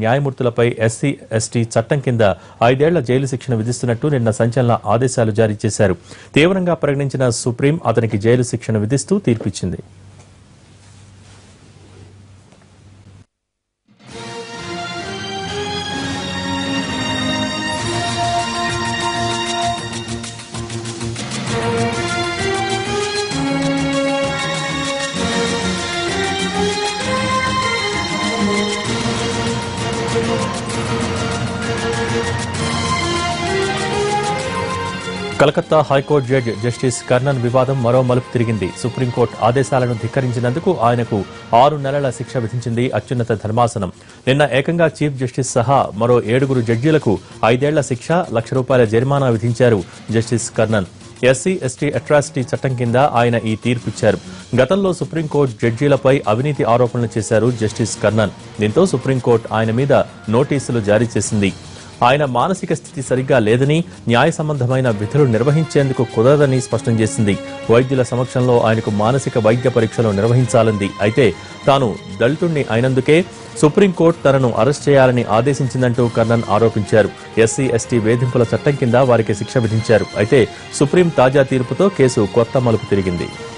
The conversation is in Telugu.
న్యాయమూర్తులపై ఎస్సీ ఎస్టీ చట్టం కింద ఐదేళ్ల జైలు శిక్షణ విధిస్తున్నట్టు నిన్న సంచలన ఆదేశాలు జారీ చేశారు తీవ్రంగా పరిగణించిన సుప్రీం అతనికి జైలు శిక్షణ విధిస్తూ తీర్పిచ్చింది Calcutta high court judge justice Karnan వివాదం మరో మలుపు తిరిగింది సుప్రీంకోర్టు ఆదేశాలను ధిక్కరించినందుకు ఆయనకు ఆరు నెలల శిక్ష విధించింది అత్యున్నత ధర్మాసనం నిన్న ఏకంగా చీఫ్ జస్టిస్ సహా మరో ఏడుగురు జడ్జీలకు ఐదేళ్ల శిక్ష లక్ష రూపాయల జరిమానా విధించారు justice Karnan SC ST atrocity చట్టం కింద ఆయన ఈ తీర్పిచ్చారు గతంలో సుప్రీంకోర్టు జడ్జీలపై అవినీతి ఆరోపణలు చేశారు జస్టిస్ కర్ణన్ దీంతో సుప్రీంకోర్టు ఆయన మీద నోటీసులు జారీ చేసింది ఆయన మానసిక స్థితి సరిగ్గా లేదని న్యాయ సంబంధమైన విధులు నిర్వహించేందుకు కుదరదని స్పష్టం చేసింది వైద్యుల సమక్షంలో ఆయనకు మానసిక వైద్య పరీక్షలు నిర్వహించాలంది అయితే తాను దళితుణ్ణి అయినందుకే సుప్రీంకోర్టు తనను అరెస్ట్ చేయాలని ఆదేశించిందంటూ కర్ణన్ ఆరోపించారు ఎస్సీ ఎస్టీ వేధింపుల చట్టం కింద వారికి శిక్ష విధించారు అయితే సుప్రీం తాజా తీర్పుతో కేసు కొత్త మలుపు తిరిగింది